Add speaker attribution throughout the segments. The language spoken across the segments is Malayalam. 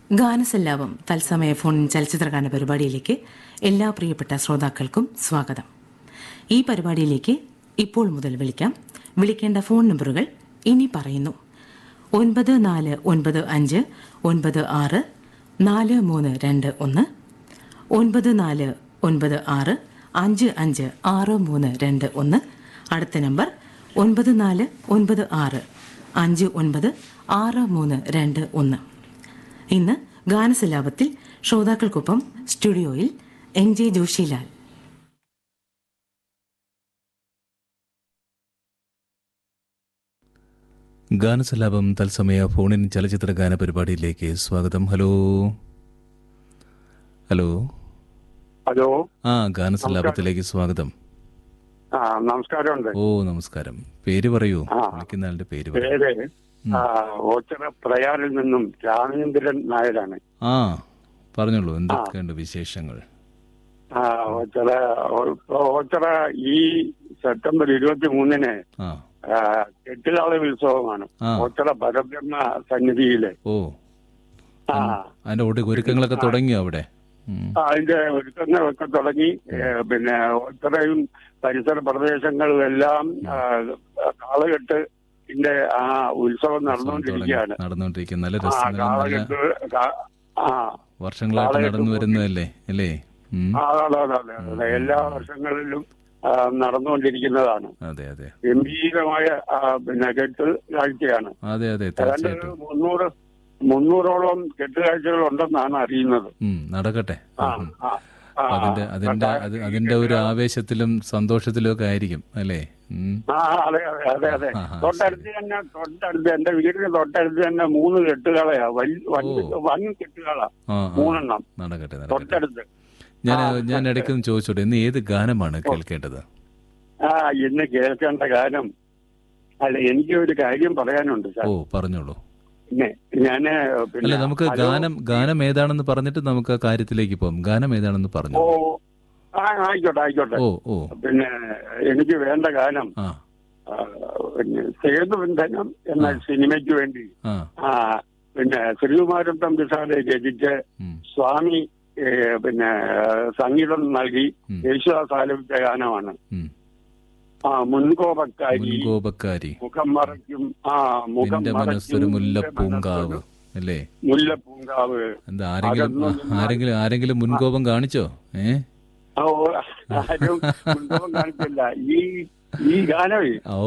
Speaker 1: ഗാനസല്ലാപം തത്സമയ ഫോൺ ചലച്ചിത്രഗാന പരിപാടിയിലേക്ക് എല്ലാ പ്രിയപ്പെട്ട ശ്രോതാക്കൾക്കും സ്വാഗതം ഈ പരിപാടിയിലേക്ക് ഇപ്പോൾ മുതൽ വിളിക്കാം വിളിക്കേണ്ട ഫോൺ നമ്പറുകൾ ഇനി പറയുന്നു ഒൻപത് നാല് ഒൻപത് അഞ്ച് ഒൻപത് ആറ് നാല് മൂന്ന് രണ്ട് ഒന്ന് ഒൻപത് നാല് ഒൻപത് ആറ് അഞ്ച് അഞ്ച് ആറ് മൂന്ന് രണ്ട് ഒന്ന് അടുത്ത നമ്പർ ഒൻപത് നാല് ഒൻപത് ആറ് അഞ്ച് ഒൻപത് ആറ് മൂന്ന് രണ്ട് ഒന്ന് ഇന്ന് ഗാനസലാപത്തിൽ ശ്രോതാക്കൾക്കൊപ്പം സ്റ്റുഡിയോയിൽ എൻ ജെ ജോഷിലാൽ
Speaker 2: ഗാനസലാപം തത്സമയ ഫോണിൻ ചലച്ചിത്ര ഗാന പരിപാടിയിലേക്ക് സ്വാഗതം ഹലോ ഹലോ
Speaker 3: ഹലോ
Speaker 2: ആ ഗാനസലാപത്തിലേക്ക് സ്വാഗതം
Speaker 3: ആ നമസ്കാരമുണ്ട്
Speaker 2: ഓ നമസ്കാരം പേര് പറയൂ
Speaker 3: ആ.
Speaker 2: വിളിക്കുന്ന ആളുടെ പേര് പറയൂ
Speaker 3: പേര് ആ, ഓച്ചിറ പ്രയാറിൽ നിന്നും രാമചന്ദ്രൻ നായരാണ്
Speaker 2: ആ പറഞ്ഞോളൂ എന്തൊക്കെയുണ്ട് വിശേഷങ്ങൾ
Speaker 3: ആ, ഓച്ചിറ ഓ- ഓച്ചിറ ഈ സെപ്റ്റംബർ ഇരുപത്തി മൂന്നിന്
Speaker 2: ആ
Speaker 3: കെട്ടുകാള ഉത്സവമാണ്
Speaker 2: ആ.
Speaker 3: ഓച്ചിറ പരബ്രഹ്മ സന്നിധിയില്
Speaker 2: ഓ
Speaker 3: ആ
Speaker 2: അതിന്റെ ഒടി- ഒരുക്കങ്ങളൊക്കെ തുടങ്ങിയോ അവിടെ ഉം.
Speaker 3: ആ, അതിന്റെ ഒരുക്കങ്ങളൊക്കെ തുടങ്ങി ഏ, പിന്നെ ഓച്ചിറയും പരിസര പ്രദേശങ്ങളും എല്ലാം ആ, കാളകെട്ട് ഇതിന്റെ ആ ഉത്സവം നടന്നുകൊണ്ടിരിക്കുകയാണ്
Speaker 2: നടന്നുകൊണ്ടിരിക്കുന്ന നല്ല
Speaker 3: ആ
Speaker 2: രസം നല്ല
Speaker 3: കാളകെട്ട് കാ- ആ
Speaker 2: വർഷങ്ങളായിട്ട്
Speaker 3: കാളകെട്ട്
Speaker 2: നടന്നു വരുന്നതല്ലേ അല്ലേ ഉം.
Speaker 3: ആ, അതെ, അതെ, അതെ, അതെ. എല്ലാ വർഷങ്ങളിലും ആ, നടന്നുകൊണ്ടിരിക്കുന്നതാണ്
Speaker 2: അതെ അതെ
Speaker 3: ഗംഭീരമായ ആ, പിന്നെ കെട്ട് കാഴ്ചയാണ്
Speaker 2: അതെ അതെ
Speaker 3: ഏതാണ്ട് ഒരു
Speaker 2: തീർച്ചയായിട്ടും
Speaker 3: മുന്നൂറ് മുന്നൂറോളം കെട്ടുകാഴ്ചകൾ ഉണ്ടെന്നാണ് അറിയുന്നത്
Speaker 2: ഉം, നടക്കട്ടെ
Speaker 3: ആ,
Speaker 2: ഉം.
Speaker 3: ആ, ആ,
Speaker 2: അപ്പൊ അതിന്റെ അതിന്റെ അത് അതിന്റെ ഒരു ആവേശത്തിലും സന്തോഷത്തിലും ഒക്കെ ആയിരിക്കും അല്ലേ ഉം.
Speaker 3: ആ അതെ അതെ അതെ അതെ
Speaker 2: ആ, ആ,
Speaker 3: തൊട്ടടുത്ത് തന്നെ തൊട്ടടുത്ത് എന്റെ വീടിന് തൊട്ടടുത്ത് തന്നെ മൂന്ന് കെട്ടുകളയാ വൻ- വൻ
Speaker 2: ഓ.
Speaker 3: വൻ കെട്ടുകളാ
Speaker 2: ആ ആ.
Speaker 3: മൂന്നെണ്ണം
Speaker 2: നടക്കട്ടെ നടക്കട്ടെ
Speaker 3: തൊട്ടടുത്ത്
Speaker 2: ഞാൻ
Speaker 3: ആ,
Speaker 2: ഞാൻ ഇടയ്ക്ക് ഒന്ന് ചോദിച്ചോട്ടെ ഇന്ന് ഏത് ഗാനമാണ് കേൾക്കേണ്ടത്
Speaker 3: ആ ഇന്ന് കേൾക്കേണ്ട കാര്യം അല്ല എനിക്ക് ഒരു കാര്യം പറയാനുണ്ട് സാർ
Speaker 2: ഓ പറഞ്ഞോളൂ
Speaker 3: പിന്നെ ഞാന്
Speaker 2: അല്ല
Speaker 3: പിന്നെ
Speaker 2: നമുക്ക്
Speaker 3: ഹലോ,
Speaker 2: ഗാനം ഗാനം ഏതാണെന്ന് പറഞ്ഞിട്ട് നമുക്ക് ആ കാര്യത്തിലേക്ക് പോകാം ഗാനം ഏതാണെന്ന് പറഞ്ഞു
Speaker 3: ഓ ആ ആയിക്കോട്ടെ ആയിക്കോട്ടെ
Speaker 2: ഓ ഓ
Speaker 3: പിന്നെ എനിക്ക് വേണ്ട ഗാനം
Speaker 2: ആ
Speaker 3: ആ, പിന്നെ സേതുബന്ധനം എന്ന
Speaker 2: ആ.
Speaker 3: സിനിമയ്ക്ക് വേണ്ടി
Speaker 2: ആ
Speaker 3: ആ പിന്നെ ശ്രീകുമാരൻ തമ്പിസാറെ രചിച്ച്
Speaker 2: ഉം,
Speaker 3: സ്വാമി ഏ, പിന്നെ സംഗീതം നൽകി
Speaker 2: ഉം.
Speaker 3: യേശുദാസ് ആലപിച്ച ഗാനമാണ്
Speaker 2: ഉം.
Speaker 3: ആ മുൻകോപക്കാരി
Speaker 2: മുൻകോപക്കാരി
Speaker 3: മുഖം മറയ്ക്കും ആ മുഖം
Speaker 2: നിന്റെ
Speaker 3: മറയ്ക്കും
Speaker 2: മനസ്സൊരു
Speaker 3: നിന്റെ
Speaker 2: മുല്ലപ്പൂങ്കാവ്
Speaker 3: മനസ്സൊരു
Speaker 2: അല്ലേ
Speaker 3: മുല്ലപ്പൂങ്കാവ്
Speaker 2: എന്താ ആരെങ്കിലും
Speaker 3: അകന്നു നിന്നാൽ-
Speaker 2: ആരെങ്കിലും ആരെങ്കിലും മുൻകോപം കാണിച്ചോ ഏ
Speaker 3: ആ, ഓ, ആരും മുൻകോപം കാണിച്ചില്ല ഈ ഈ ഗാനമേ
Speaker 2: ഓ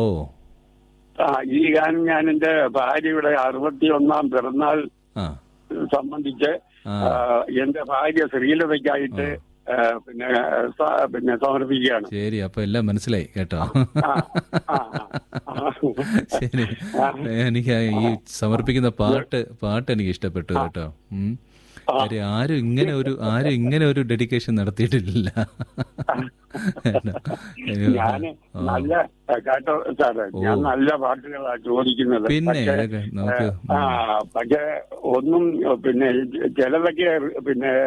Speaker 3: ആ ഈ ഗാനം ഞാൻ എന്റെ ഭാര്യയുടെ അറുപത്തി ഒന്നാം പിറന്നാൾ
Speaker 2: ആ
Speaker 3: സംബന്ധിച്ച്
Speaker 2: ആ
Speaker 3: ആ, എന്റെ ഭാര്യ ശ്രീലതയ്ക്കായിട്ട് ആ, പിന്നെ സ- പിന്നെ സമർപ്പിക്കുകയാണ്
Speaker 2: ശരി അപ്പൊ എല്ലാം മനസ്സിലായി കേട്ടോ
Speaker 3: ആ, ആ, ആ.
Speaker 2: ശരി എനിക്ക് ഈ സമർപ്പിക്കുന്ന പാട്ട് പാട്ട് എനിക്ക് ഇഷ്ടപ്പെട്ടു കേട്ടോ ഉം. കാര്യം ആരും ഇങ്ങനെ ഒരു ആരും ഇങ്ങനെ ഒരു ഡെഡിക്കേഷൻ നടത്തിയിട്ടില്ല
Speaker 3: ഞാന് നല്ല കേട്ടോ സാറേ ഞാൻ നല്ല പാട്ടുകളാ ചോദിക്കുന്നത്
Speaker 2: പിന്നെ
Speaker 3: പക്ഷേ,
Speaker 2: ഇതൊക്കെ നമുക്ക്
Speaker 3: ആ പക്ഷെ ഒന്നും പിന്നെ ചിലതൊക്കെ പിന്നെ